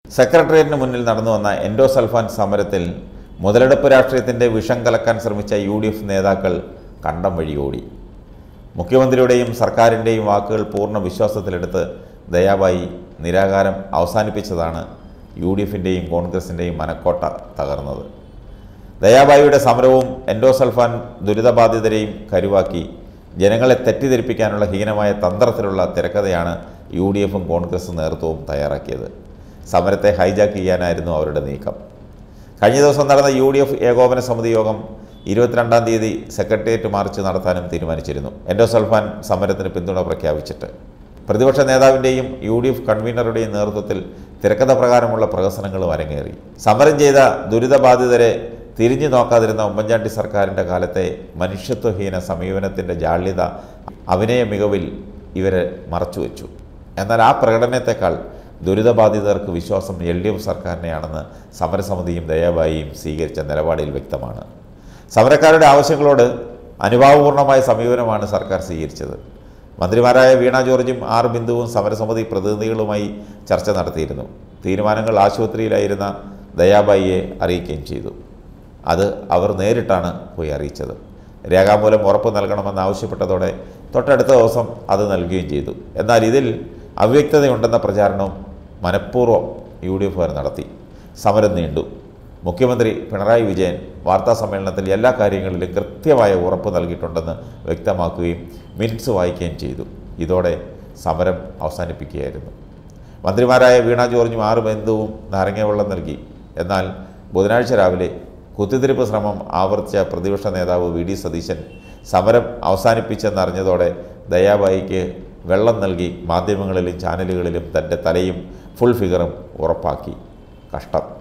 സെക്രട്ടേറിയറ്റിന് മുന്നിൽ നടന്നു വന്ന എൻഡോസൾഫാൻ സമരത്തിൽ മുതലെടുപ്പ് രാഷ്ട്രീയത്തിൻ്റെ വിഷം കലക്കാൻ ശ്രമിച്ച യു ഡി എഫ് നേതാക്കൾ കണ്ടം വഴി ഓടി മുഖ്യമന്ത്രിയുടെയും സർക്കാരിൻ്റെയും വാക്കുകൾ പൂർണ്ണ വിശ്വാസത്തിലെടുത്ത് ദയാബായി നിരാകാരം അവസാനിപ്പിച്ചതാണ് യു ഡി എഫിൻ്റെയും കോൺഗ്രസിൻ്റെയും മനക്കോട്ട തകർന്നത് ദയാബായിയുടെ സമരവും എൻഡോസൾഫാൻ ദുരിതബാധിതരെയും കരുവാക്കി ജനങ്ങളെ തെറ്റിദ്ധരിപ്പിക്കാനുള്ള ഹീനമായ തന്ത്രത്തിലുള്ള തിരക്കഥയാണ് യു ഡി എഫും കോൺഗ്രസ് നേതൃത്വവും തയ്യാറാക്കിയത് സമരത്തെ ഹൈജാക്ക് ചെയ്യാനായിരുന്നു അവരുടെ നീക്കം കഴിഞ്ഞ ദിവസം നടന്ന യു ഡി എഫ് ഏകോപന സമിതി യോഗം ഇരുപത്തിരണ്ടാം തീയതി സെക്രട്ടേറിയറ്റ് മാർച്ച് നടത്താനും തീരുമാനിച്ചിരുന്നു എൻഡോസൾഫാൻ സമരത്തിന് പിന്തുണ പ്രഖ്യാപിച്ചിട്ട് പ്രതിപക്ഷ നേതാവിൻ്റെയും യു ഡി എഫ് കൺവീനറുടെയും നേതൃത്വത്തിൽ തിരക്കഥ പ്രകാരമുള്ള പ്രഹസനങ്ങളും അരങ്ങേറി സമരം ചെയ്ത ദുരിതബാധിതരെ തിരിഞ്ഞു നോക്കാതിരുന്ന ഉമ്മൻചാണ്ടി സർക്കാരിൻ്റെ കാലത്തെ മനുഷ്യത്വഹീന സമീപനത്തിൻ്റെ ജാള്യത അഭിനയ മികവിൽ ഇവരെ മറച്ചുവെച്ചു എന്നാൽ ആ പ്രകടനത്തെക്കാൾ ദുരിതബാധിതർക്ക് വിശ്വാസം എൽ ഡി എഫ് സർക്കാരിനെയാണെന്ന് സമരസമിതിയും ദയാബായിയും സ്വീകരിച്ച നിലപാടിൽ വ്യക്തമാണ് സമരക്കാരുടെ ആവശ്യങ്ങളോട് അനുഭാവപൂർണമായ സമീപനമാണ് സർക്കാർ സ്വീകരിച്ചത് മന്ത്രിമാരായ വീണ ജോർജും ആർ ബിന്ദുവും സമരസമിതി പ്രതിനിധികളുമായി ചർച്ച നടത്തിയിരുന്നു തീരുമാനങ്ങൾ ആശുപത്രിയിലായിരുന്ന ദയാബായിയെ അറിയിക്കുകയും ചെയ്തു അത് അവർ നേരിട്ടാണ് പോയി അറിയിച്ചത് രേഖാമൂലം ഉറപ്പ് നൽകണമെന്ന് ആവശ്യപ്പെട്ടതോടെ തൊട്ടടുത്ത ദിവസം അത് നൽകുകയും ചെയ്തു എന്നാൽ ഇതിൽ അവ്യക്തതയുണ്ടെന്ന പ്രചാരണവും മനഃപൂർവ്വം യു ഡി എഫുകാർ നടത്തി സമരം നീണ്ടു മുഖ്യമന്ത്രി പിണറായി വിജയൻ വാർത്താ സമ്മേളനത്തിൽ എല്ലാ കാര്യങ്ങളിലും കൃത്യമായ ഉറപ്പ് നൽകിയിട്ടുണ്ടെന്ന് വ്യക്തമാക്കുകയും മിനിറ്റ്സ് വായിക്കുകയും ചെയ്തു ഇതോടെ സമരം അവസാനിപ്പിക്കുകയായിരുന്നു മന്ത്രിമാരായ വീണ ജോർജും ആറ് ബന്ധുവും നാരങ്ങവെള്ളം നൽകി എന്നാൽ ബുധനാഴ്ച രാവിലെ കുത്തിത്തിരിപ്പ് ശ്രമം ആവർത്തിച്ച പ്രതിപക്ഷ നേതാവ് വി ഡി സതീശൻ സമരം അവസാനിപ്പിച്ചെന്നറിഞ്ഞതോടെ ദയാബായിക്ക് വെള്ളം നൽകി മാധ്യമങ്ങളിലും ചാനലുകളിലും തൻ്റെ തലയും ഫുൾ ഫിഗറും ഉറപ്പാക്കി കഷ്ടം